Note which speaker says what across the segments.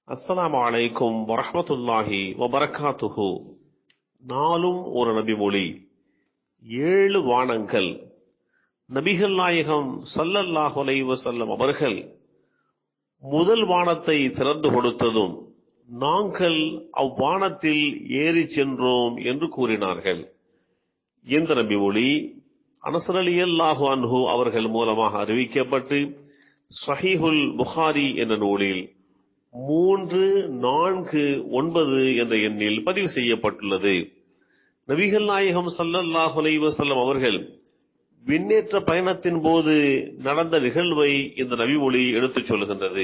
Speaker 1: அஸ்ஸலாமு அலைக்கும் வரஹ்மத்துல்லாஹி வபரகாத்துஹு நாளும் ஒரு நபிமொழி ஏழு வானங்கள் நபிகள் நாயகம் ஸல்லல்லாஹு அலைஹி வஸல்லம் அவர்கள் முதல் வானத்தை திறந்து கொடுத்ததும் நாங்கள் அவ்வானத்தில் ஏறிச் சென்றோம் என்று கூறினார்கள் இந்த நபிமொழி அனசர் ரலியல்லாஹு அன்ஹு அவர்கள் மூலமாக அறிவிக்கப்பட்டு ஸஹீஹுல் புகாரி என்ற நூலில் மூன்று நான்கு ஒன்பது என்ற எண்ணில் பதிவு செய்யப்பட்டுள்ளது நபிகள் நாயகம் ஸல்லல்லாஹு அலைஹி வஸல்லம் அவர்கள் விண்ணேற்ற பயணத்தின் போது நடந்த நிகழ்வை இந்த நபிமொழி எடுத்துச் சொல்கின்றது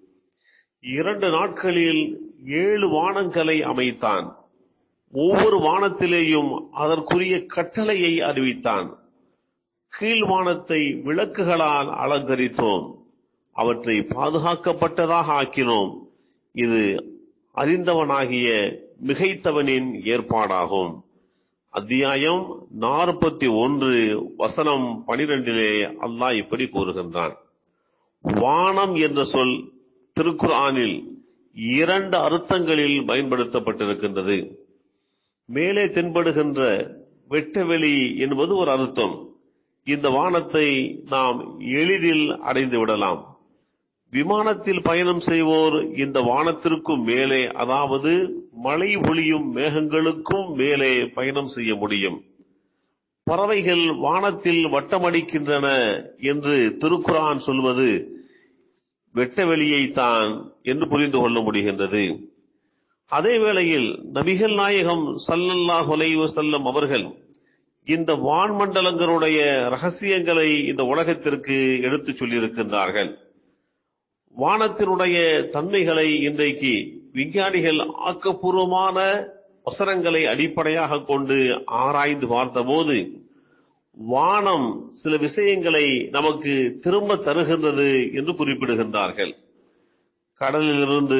Speaker 1: இரண்டு நாட்களில் ஏழு வானங்களை அமைத்தான் ஒவ்வொரு வானத்திலேயும் அதற்குரிய கட்டளையை அறிவித்தான் கீழ் வானத்தை விளக்குகளால் அலங்கரித்தோம் அவற்றை பாதுகாக்கப்பட்டதாக ஆக்கினோம் இது அறிந்தவனாகிய மிகைத்தவனின் ஏற்பாடாகும் அத்தியாயம் நாற்பத்தி ஒன்று வசனம் பனிரெண்டிலே அல்லாஹ் இப்படி கூறுகின்றான் வானம் என்ற சொல் திருக்குர்ஆனில் இரண்டு அர்த்தங்களில் பயன்படுத்தப்பட்டிருக்கின்றது மேலே தென்படுகின்ற வெட்டவெளி என்பது ஒரு அர்த்தம் இந்த வானத்தை நாம் எளிதில் அடைந்து விடலாம் விமானத்தில் பயணம் செய்வோர் இந்த வானத்திற்கும் மேலே அதாவது மழை பொழியும் மேகங்களுக்கும் மேலே பயணம் செய்ய முடியும் பறவைகள் வானத்தில் வட்டமடிக்கின்றன என்று திருக்குரான் சொல்வது வெட்டவெளியைத்தான் என்று புரிந்து கொள்ள முடிகின்றது அதே வேளையில் நபிகள் நாயகம் சல்லல்லாஹு அலைஹி வஸல்லம் அவர்கள் இந்த வான்மண்டலங்களுடைய ரகசியங்களை இந்த உலகத்திற்கு எடுத்துச் சொல்லியிருக்கின்றார்கள் வானத்தினுடைய தன்மைகளை இன்றைக்கு விஞ்ஞானிகள் ஆக்கப்பூர்வமான வசனங்களை அடிப்படையாக கொண்டு ஆராய்ந்து பார்த்தபோது வானம் சில விஷயங்களை நமக்கு திரும்ப தருகின்றது என்று குறிப்பிடுகின்றார்கள் கடலிலிருந்து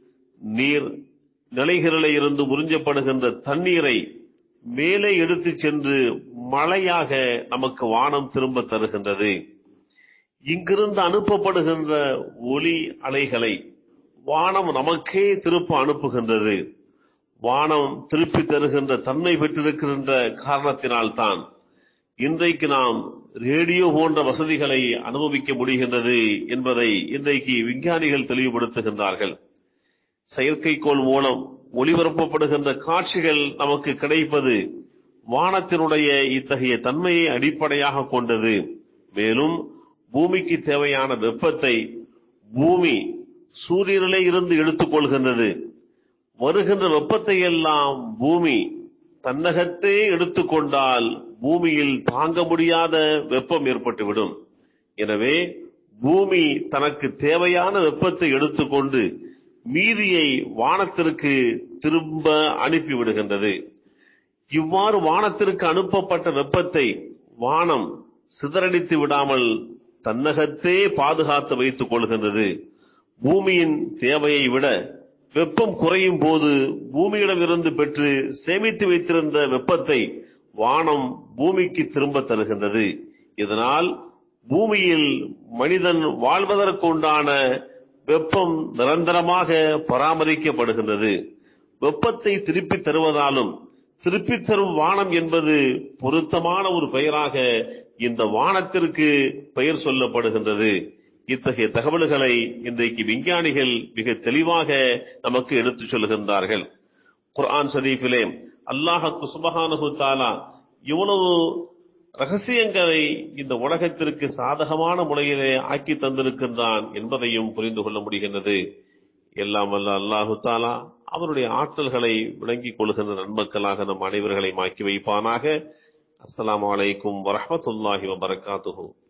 Speaker 1: நீர் நிலைகளிலே இருந்து உறிஞ்சப்படுகின்ற தண்ணீரை மேலே எடுத்துச் சென்று மழையாக நமக்கு வானம் திரும்ப தருகின்றது இங்கிருந்து அனுப்பப்படுகின்ற ஒளி அலைகளை வானம் நமக்கே திருப்ப அனுப்புகின்றது வானம் திருப்பி தருகின்ற தன்மை பெற்றிருக்கின்ற காரணத்தினால்தான் இன்றைக்கு நாம் ரேடியோ போன்ற வசதிகளை அனுபவிக்க முடிகின்றது என்பதை இன்றைக்கு விஞ்ஞானிகள் தெளிவுபடுத்துகின்றார்கள் செயற்கைக்கோள் மூலம் ஒளிபரப்பப்படுகின்ற காட்சிகள் நமக்கு கிடைப்பது வானத்தினுடைய இத்தகைய தன்மையை அடிப்படையாக கொண்டது மேலும் பூமிக்கு தேவையான வெப்பத்தை பூமி சூரியனிலே இருந்து எடுத்துக்கொள்கின்றது வருகின்ற வெப்பத்தை எல்லாம் பூமி தன்னகத்தே எடுத்துக்கொண்டால் பூமியில் தாங்க முடியாத வெப்பம் ஏற்பட்டுவிடும் எனவே பூமி தனக்கு தேவையான வெப்பத்தை எடுத்துக்கொண்டு மீதியை வானத்திற்கு திரும்ப அனுப்பிவிடுகின்றது இவ்வாறு வானத்திற்கு அனுப்பப்பட்ட வெப்பத்தை வானம் சிதறடித்து விடாமல் தன்னகத்தே பாதுகாத்து வைத்துக் கொள்கின்றது பூமியின் தேவையை விட வெப்பம் குறையும் போது பூமியிடமிருந்து பெற்று சேமித்து வைத்திருந்த வெப்பத்தை வானம் பூமிக்கு திரும்ப தருகின்றது இதனால் பூமியில் மனிதன் வாழ்வதற்கு உண்டான வெப்பம் நிரந்தரமாக பராமரிக்கப்படுகின்றது வெப்பத்தை திருப்பி தருவதாலும் திருப்பி தரும் வானம் என்பது பொருத்தமான ஒரு பெயராக இந்த வானத்திற்கு பெயர் சொல்லப்படுகின்றது இத்தகைய தகவல்களை இன்றைக்கு விஞ்ஞானிகள் மிக தெளிவாக நமக்கு எடுத்துச் சொல்கின்றார்கள் குர்ஆன் ஷரீஃபிலே அல்லாஹக்கு சுபஹானஹு தாலா இவ்வளவு ரகசியங்களை இந்த உலகத்திற்கு சாதகமான முறையிலே ஆக்கி தந்திருக்கின்றான் என்பதையும் புரிந்து கொள்ள முடிகின்றது எல்லாம் வல்ல அல்லாஹு தாலா அவருடைய ஆற்றல்களை விளங்கிக் கொள்கின்ற நன்மக்களாக நம் அனைவர்களையும் ஆக்கி வைப்பானாக அஸ்ஸலாமு அலைக்கும் வரஹமத்துல்லாஹி வபரகாத்துஹு